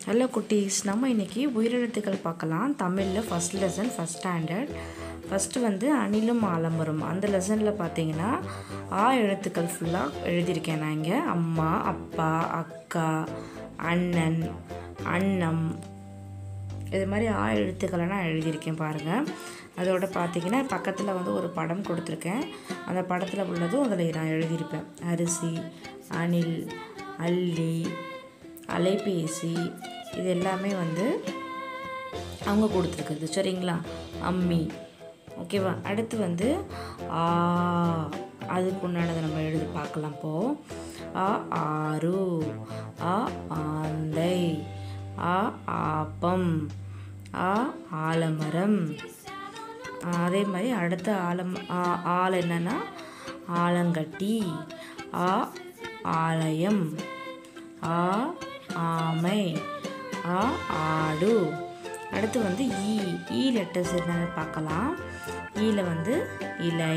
hello குட்டீஸ் நம்ம இன்றைக்கி உயிரெழுத்துக்கள் பார்க்கலாம் தமிழில் first lesson first standard first வந்து அணிலும் ஆலமரம் அந்த லெசனில் பார்த்தீங்கன்னா ஆ எழுத்துக்கள் ஃபுல்லாக எழுதியிருக்கேன் நான் இங்கே அம்மா அப்பா அக்கா அண்ணன் அண்ணம் இது மாதிரி ஆ எழுத்துக்களை நான் எழுதியிருக்கேன் பாருங்கள் அதோட பார்த்தீங்கன்னா பக்கத்தில் வந்து ஒரு படம் கொடுத்துருக்கேன் அந்த படத்தில் உள்ளதும் அதில் நான் எழுதியிருப்பேன் அரிசி அணில் அள்ளி அலைபேசி இது எல்லாமே வந்து அவங்க கொடுத்துருக்குது சரிங்களா அம்மி ஓகேவா அடுத்து வந்து ஆ அதுக்கு உண்டானதை நம்ம எழுதி பார்க்கலாம் இப்போ ஆ ஆறு ஆ ஆந்தை ஆ ஆப்பம் ஆ ஆலமரம் அதே மாதிரி அடுத்த ஆலம் ஆ- ஆள் என்னன்னா ஆலங்கட்டி ஆ ஆலயம் ஆ ஆமை ஆ ஆடு அடுத்து வந்து ஈ ஈ லெட்டர்ஸ் என்னன்னு பார்க்கலாம் ஈல வந்து இலை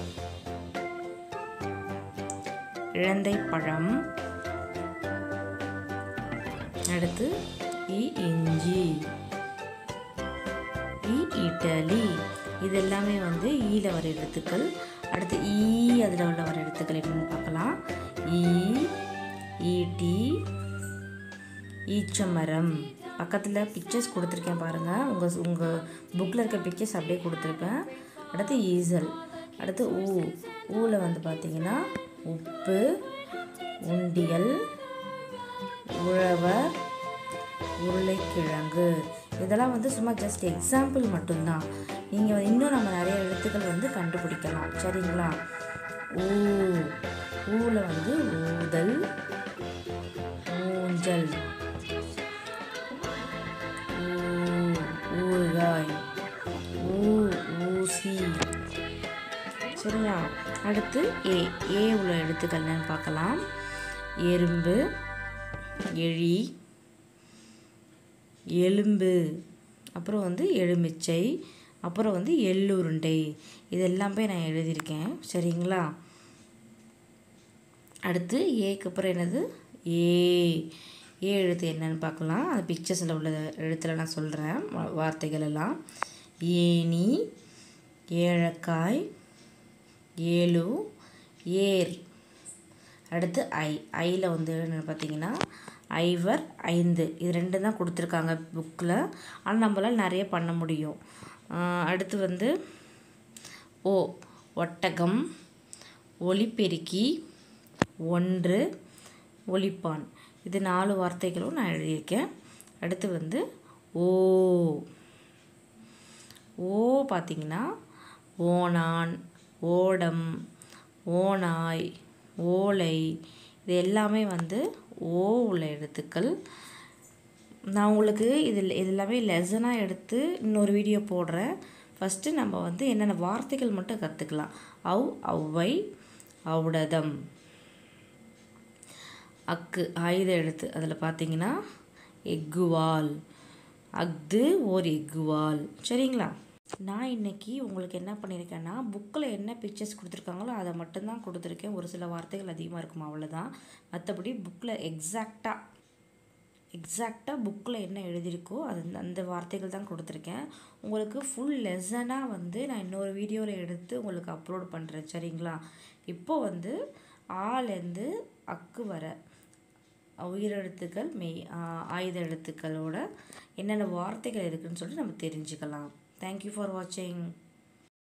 இழந்தை பழம் அடுத்து இ இஞ்சி இ இட்டலி இது எல்லாமே வந்து ஈல வர எழுத்துக்கள் அடுத்து ஈ அதில் உள்ள வர எழுத்துக்கள் என்னன்னு பார்க்கலாம் ஈ ஈட்டி ஈச்சமரம் பக்கத்தில் பிக்சர்ஸ் கொடுத்துருக்கேன் பாருங்கள் உங்கள் உங்கள் புக்கில் இருக்க பிக்சர்ஸ் அப்படியே கொடுத்துருப்பேன் அடுத்து ஈசல் அடுத்து ஊ ஊவில் வந்து பார்த்தீங்கன்னா உப்பு உண்டியல் உழவர் உருளைக்கிழங்கு இதெல்லாம் வந்து சும்மா ஜஸ்ட் எக்ஸாம்பிள் மட்டும்தான் நீங்கள் இன்னும் நம்ம நிறைய எழுத்துக்கள் வந்து கண்டுபிடிக்கலாம் சரிங்களா ஊ ஊவில் வந்து ஊதல் ஊஞ்சல் ஊ ஊறுகாய் ஊ ஊசி சரியா அடுத்து ஏ ஏ உள்ள எழுத்துக்கள் என்னன்னு பார்க்கலாம் எறும்பு எழி எலும்பு அப்புறம் வந்து எலுமிச்சை அப்புறம் வந்து எள்ளுருண்டை இது எல்லாமே நான் எழுதியிருக்கேன் சரிங்களா அடுத்து ஏக்கு அப்புறம் என்னது ஏ ஏ எழுத்து என்னன்னு பார்க்கலாம் அந்த பிக்சர்ஸில் உள்ள எழுத்துல நான் சொல்கிறேன் வார்த்தைகள் எல்லாம் ஏனி ஏழக்காய் ஏலு ஏர் அடுத்து ஐ ஐயில் வந்து என்னென்னு பார்த்தீங்கன்னா ஐவர் ஐந்து இது ரெண்டு தான் கொடுத்துருக்காங்க புக்கில் ஆனால் நம்மளால் நிறைய பண்ண முடியும் ஆஹ் அடுத்து வந்து ஓ ஒட்டகம் ஒலிபெருக்கி ஒன்று ஒலிப்பான் இது நாலு வார்த்தைகளும் நான் எழுதியிருக்கேன் அடுத்து வந்து ஓ ஓ பார்த்தீங்கன்னா ஓணான் ஓடம் ஓநாய் ஓலை இது எல்லாமே வந்து ஓ உள்ள எழுத்துக்கள் நான் உங்களுக்கு இதில் இது எல்லாமே லெசனாக எடுத்து இன்னொரு வீடியோ போடுறேன் ஃபஸ்ட்டு நம்ம வந்து என்னென்ன வார்த்தைகள் மட்டும் கற்றுக்கலாம் அவ் ஒளவை ஔடதம் அக்கு ஆயுத எழுத்து அதில் பார்த்தீங்கன்னா எக்குவால் அஃது ஓர் எக்குவால் சரிங்களா நான் இன்னைக்கு உங்களுக்கு என்ன பண்ணியிருக்கேன்னா புக்கில் என்ன பிக்சர்ஸ் கொடுத்துருக்காங்களோ அதை மட்டும்தான் கொடுத்துருக்கேன் ஒரு சில வார்த்தைகள் அதிகமாக இருக்கும் அவ்வளோதான் மற்றபடி புக்கில் எக்ஸாக்டாக எக்ஸாக்டாக புக்கில் என்ன எழுதியிருக்கோ அது அந்த வார்த்தைகள் தான் கொடுத்துருக்கேன் உங்களுக்கு ஃபுல் லெசனாக வந்து நான் இன்னொரு வீடியோவில் எடுத்து உங்களுக்கு அப்லோட் பண்ணுறேன் சரிங்களா இப்போ வந்து ஆலேருந்து அக்கு வர உயிரெழுத்துக்கள் மெய் ஆ- ஆயுத எழுத்துக்களோட என்னென்ன வார்த்தைகள் இருக்குன்னு சொல்லிட்டு நம்ம தெரிஞ்சுக்கலாம் தேங்க்யூ ஃபார் வாட்சிங்